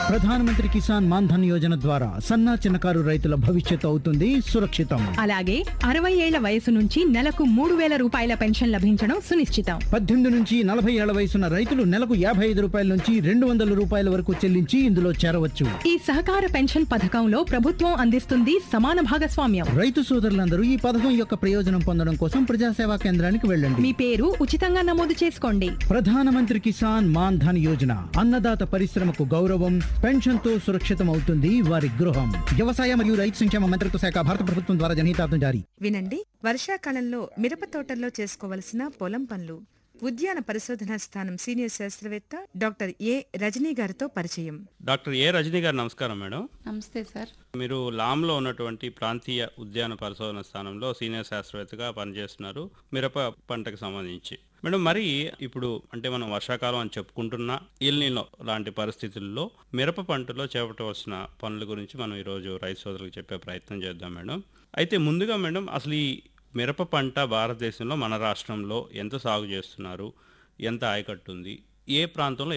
ప్రధానమంత్రి కిసాన్ మాన్ ధన్ యోజన ద్వారా సన్నా చిన్నకారు రైతుల భవిష్యత్తు అవుతుంది సురక్షితం అలాగే అరవై ఏళ్ల వయసు నుంచి నెలకు మూడు వేల రూపాయల పెన్షన్ లభించడం సునిశ్చితం పద్దెనిమిది నుంచి నలభై ఏళ్ల వయసున్న రైతులు నెలకు యాభై ఐదు రూపాయల నుంచి రెండు వందల రూపాయల వరకు చెల్లించి ఇందులో చేరవచ్చు ఈ సహకార పెన్షన్ పథకంలో ప్రభుత్వం అందిస్తుంది సమాన భాగస్వామ్యం రైతు సోదరులందరూ ఈ పథకం యొక్క ప్రయోజనం పొందడం కోసం ప్రజాసేవా కేంద్రానికి వెళ్ళండి మీ పేరు ఉచితంగా నమోదు చేసుకోండి ప్రధానమంత్రి కిసాన్ మాన్ ధన్ యోజన అన్నదాత పరిశ్రమకు గౌరవం పెన్షన్ తో సురక్షితం అవుతుంది వారి గృహం వ్యవసాయ మరియు రైతు సంక్షేమ మంత్రిత్వ శాఖ భారత ప్రభుత్వం ద్వారా జనహితార్థం జారీ వినండి వర్షాకాలంలో మిరప తోటల్లో చేసుకోవలసిన పొలం పనులు ఉద్యాన పరిశోధనా స్థానం సీనియర్ శాస్త్రవేత్త డాక్టర్ ఏ రజనీ గారితో పరిచయం డాక్టర్ ఏ రజనీ గారు నమస్కారం మేడం నమస్తే సార్ మీరు లామ్లో ఉన్నటువంటి ప్రాంతీయ ఉద్యాన పరిశోధన స్థానంలో సీనియర్ శాస్త్రవేత్తగా పనిచేస్తున్నారు మిరప పంటకు సంబంధించి మేడం మరి ఇప్పుడు అంటే మనం వర్షాకాలం అని చెప్పుకుంటున్నా ఇల్నీలో లాంటి పరిస్థితుల్లో మిరప పంటలో చేపట్టవలసిన పనుల గురించి మనం ఈరోజు రైతు సోదరులకు చెప్పే ప్రయత్నం చేద్దాం మేడం అయితే ముందుగా మేడం అసలు ఈ మిరప పంట భారతదేశంలో మన రాష్ట్రంలో ఎంత సాగు చేస్తున్నారు ఎంత ఆయకట్టు ఉంది ఏ ప్రాంతంలో